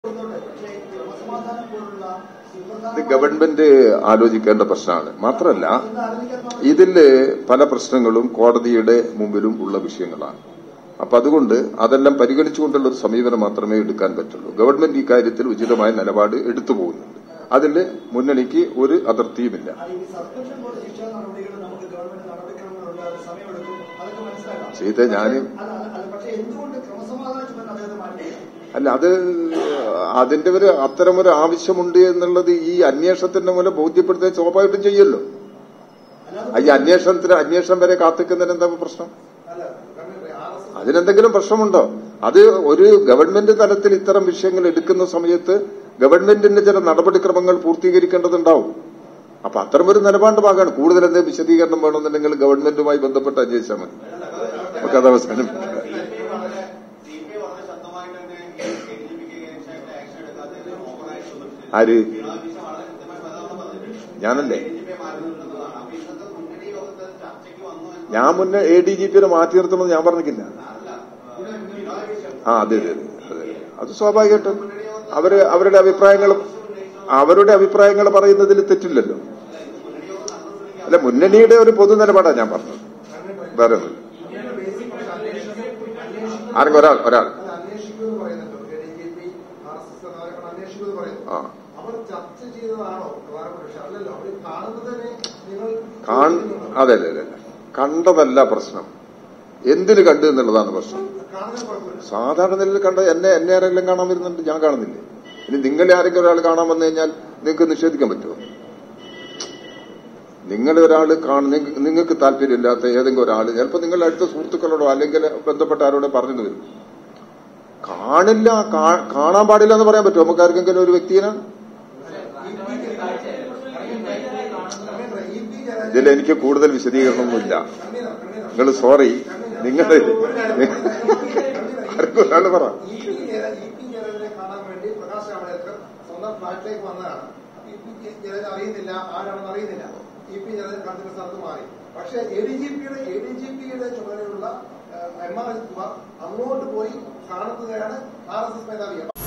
ഇത് ഗവൺമെന്റ് ആലോചിക്കേണ്ട പ്രശ്നമാണ് മാത്രമല്ല ഇതില് പല പ്രശ്നങ്ങളും കോടതിയുടെ മുമ്പിലും ഉള്ള വിഷയങ്ങളാണ് അപ്പൊ അതുകൊണ്ട് അതെല്ലാം പരിഗണിച്ചുകൊണ്ടുള്ള ഒരു സമീപനം മാത്രമേ എടുക്കാൻ പറ്റുള്ളൂ ഗവൺമെന്റ് ഇക്കാര്യത്തിൽ ഉചിതമായ നിലപാട് എടുത്തു പോകുന്നുണ്ട് അതിൽ മുന്നണിക്ക് ഒരു അതിർത്തിയുമില്ല സസ്പെൻഷൻ പോലെ ശിക്ഷാ നടപടികൾ നമുക്ക് ഗവൺമെന്റ് നടപടിക്രമങ്ങളുണ്ട് അത് സമയമെടുക്കും അതൊക്കെ മനസ്സിലാക്കാം ചെയ്ത ഞാൻ അല്ല, അല്ല, അല്ല, പക്ഷേ എന്തുകൊണ്ട് ക്രമസമാധാന ചുമതല അദ്ദേഹത്തെ മാറ്റി അല്ല അത് അതിന്റെ ഒരു അത്തരമൊരു ആവശ്യമുണ്ട് എന്നുള്ളത് ഈ അന്വേഷണത്തിന്റെ മൂലം ബോധ്യപ്പെടുത്തുക സ്വാഭാവികമായിട്ടും ചെയ്യുമല്ലോ അല്ലാതെ ഈ അന്വേഷണത്തിന് അന്വേഷണം വരെ കാത്തിക്കുന്നതിന് എന്താ പ്രശ്നം അല്ല കാരണം ആർ എസ് അതിനെന്തെങ്കിലും പ്രശ്നമുണ്ടോ അത് ഒരു ഗവൺമെന്റ് തലത്തിൽ ഇത്തരം വിഷയങ്ങൾ എടുക്കുന്ന സമയത്ത് ഗവൺമെന്റിന്റെ ചില നടപടിക്രമങ്ങൾ പൂർത്തീകരിക്കേണ്ടതുണ്ടാവും അപ്പൊ അത്തരമൊരു നിലപാട് ഭാഗമാണ് കൂടുതൽ എന്തെങ്കിലും വിശദീകരണം വേണമെന്നുണ്ടെങ്കിൽ ഗവൺമെന്റുമായി ബന്ധപ്പെട്ട് അന്വേഷിച്ചാൽ മതി നമുക്കത് അവസാനിപ്പിക്കാം ആര് ഞാനല്ലേ ഞാൻ മുന്നേ എ ഡി ജി പിനെ മാറ്റി നിർത്തണമെന്ന് ഞാൻ പറഞ്ഞിട്ടില്ല ആ അതെ അതെ അതെ അതെ അത് സ്വാഭാവികമായിട്ടും അവര് അവരുടെ അഭിപ്രായങ്ങൾ അവരുടെ അഭിപ്രായങ്ങൾ പറയുന്നതിൽ തെറ്റില്ലല്ലോ അല്ല മുന്നണിയുടെ ഒരു പൊതു നിലപാടാണ് ഞാൻ പറഞ്ഞത് വേറെ ഒന്നുമില്ല ആരെങ്കിലും ഒരാൾ ഒരാൾ അന്വേഷിക്കുമെന്ന് പറയുന്നുണ്ട് D G P R S S നേതാക്കൾ അന്വേഷിക്കുമെന്ന് പറയുന്നു ആ അവർ ചർച്ച ചെയ്തതാണോ പ്രധാനപ്പെട്ട വിഷയം അല്ലല്ലോ അവർ കാണുന്നതിനെ നിങ്ങൾ കാൺ അതെ അതെ അതെ അതെ. കണ്ടതല്ല പ്രശ്നം എന്തിന് കണ്ടു എന്നുള്ളതാണ് പ്രശ്നം കാണുന്നതിന് കുഴപ്പമില്ല സാധാരണ നിലയിൽ കണ്ട എന്നെ എന്നെ ആരെങ്കിലും കാണാൻ വരുന്നുണ്ട് ഞാൻ കാണുന്നില്ലേ ഇനി നിങ്ങളെ ആരെങ്കിലും ഒരാൾ കാണാൻ വന്നു കഴിഞ്ഞാൽ നിങ്ങൾക്ക് നിഷേധിക്കാൻ പറ്റുമോ നിങ്ങളെ ഒരാൾ നിങ്ങൾക്ക് താല്പര്യമില്ലാത്ത ഏതെങ്കിലും ഒരാൾ ചിലപ്പോൾ നിങ്ങളുടെ അടുത്ത സുഹൃത്തുക്കളോടോ അല്ലെങ്കിൽ ബന്ധപ്പെട്ട ആരോടോ പറഞ്ഞു വരും കാണില്ല കാ- കാണാൻ പാടില്ല എന്ന് പറയാൻ പറ്റുമോ നമുക്ക് ആർക്കെങ്കിലും ഒരു വ്യക്തിയെ ഇതിൽ എനിക്ക് കൂടുതൽ വിശദീകരണമൊന്നുമില്ല നിങ്ങൾ സോറി നിങ്ങൾ ആർക്കും ഒരാൾ പറ ഇ പി ജയ- ഇ പി ജയലളിതനെ കാണാൻ വേണ്ടി പ്രകാശ് ജാവ്ദേക്കർ സ്വന്തം ഫ്ളാറ്റിലേക്ക് വന്നതാണ് ഇ പി ജയലളിത അറിയുന്നില്ല ആരാണെന്ന് അറിയുന്നില്ല ഇ പി ജയലളിതൻ കണ്ടിരുന്ന സ്ഥലത്ത് മാറി പക്ഷേ എ ഡി ജി പിയുടെ എ ഡി ജി പിയുടെ ചുമതലയുള്ള എം ആർ അജിത് കുമാർ അങ്ങോട്ട് പോയി കാണുന്നതാണ് ആർ എസ് എസ് മേധാവി